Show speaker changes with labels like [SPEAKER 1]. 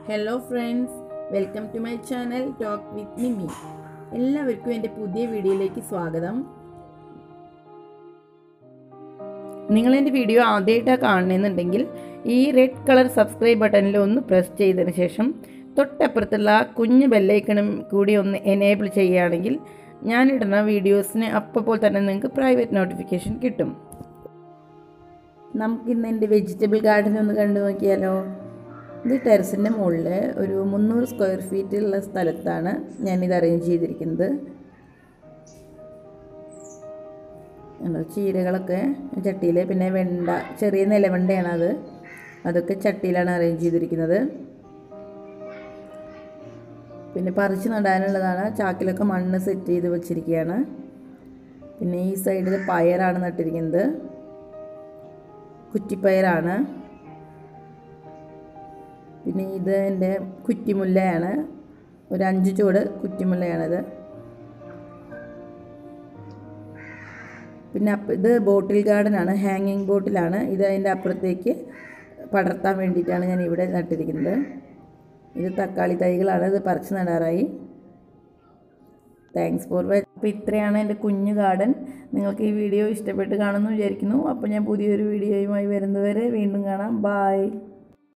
[SPEAKER 1] hello friends welcome to my channel talk with Mimi എല്ലാവർക്കും എൻ്റെ പുതിയ വീഡിയോയിലേക്ക് സ്വാഗതം നിങ്ങൾ എൻ്റെ വീഡിയോ ആദ്യമായിട്ടാണ് കാണണമെന്നുണ്ടെങ്കിൽ ഈ റെഡ് കളർ സബ്സ്ക്രൈബ് ബട്ടണിൽ ഒന്ന് പ്രസ് ചെയ്തതിന് ശേഷം തൊട്ടപ്പുറത്തുള്ള ആ കുഞ്ഞ് ബെല്ലൈക്കണും കൂടി ഒന്ന് എനേബിൾ ചെയ്യുകയാണെങ്കിൽ ഞാനിടുന്ന വീഡിയോസിന് അപ്പോൾ തന്നെ നിങ്ങൾക്ക് പ്രൈവറ്റ് നോട്ടിഫിക്കേഷൻ കിട്ടും നമുക്കിന്ന് എൻ്റെ വെജിറ്റബിൾ ഗാർഡൻ ഒന്ന് കണ്ടു നോക്കിയാലോ ഇത് ടെറസിൻ്റെ മുകളിൽ ഒരു മുന്നൂറ് സ്ക്വയർ ഫീറ്റുള്ള സ്ഥലത്താണ് ഞാനിത് അറേഞ്ച് ചെയ്തിരിക്കുന്നത് കണ്ടോ ചീരകളൊക്കെ ചട്ടിയിൽ പിന്നെ വെണ്ട ചെറിയ നിലവെണ്ടയാണ് അത് അതൊക്കെ ചട്ടിയിലാണ് അറേഞ്ച് ചെയ്തിരിക്കുന്നത് പിന്നെ പറിച്ച് നടാനുള്ളതാണ് ചാക്കിലൊക്കെ മണ്ണ് സെറ്റ് ചെയ്ത് വെച്ചിരിക്കുകയാണ് പിന്നെ ഈ സൈഡിൽ പയറാണ് നട്ടിരിക്കുന്നത് കുറ്റിപ്പയറാണ് പിന്നെ ഇത് എൻ്റെ കുറ്റിമുല്ലയാണ് ഒരു അഞ്ച് ചുവട് കുറ്റിമുല്ലയാണിത് പിന്നെ അപ്പ ഇത് ബോട്ടിൽ ഗാർഡനാണ് ഹാങ്ങിങ് ബോട്ടിലാണ് ഇത് അതിൻ്റെ അപ്പുറത്തേക്ക് പടർത്താൻ വേണ്ടിയിട്ടാണ് ഞാൻ ഇവിടെ നട്ടിരിക്കുന്നത് ഇത് തക്കാളി തൈകളാണ് ഇത് പറിച്ച് നടാറായി താങ്ക്സ് ഫോർ വാച്ച് അപ്പോൾ ഇത്രയാണ് എൻ്റെ കുഞ്ഞു ഗാർഡൻ നിങ്ങൾക്ക് ഈ വീഡിയോ ഇഷ്ടപ്പെട്ട് കാണുമെന്ന് വിചാരിക്കുന്നു അപ്പോൾ ഞാൻ പുതിയൊരു വീഡിയോയുമായി വരുന്നതുവരെ വീണ്ടും കാണാം ബായ്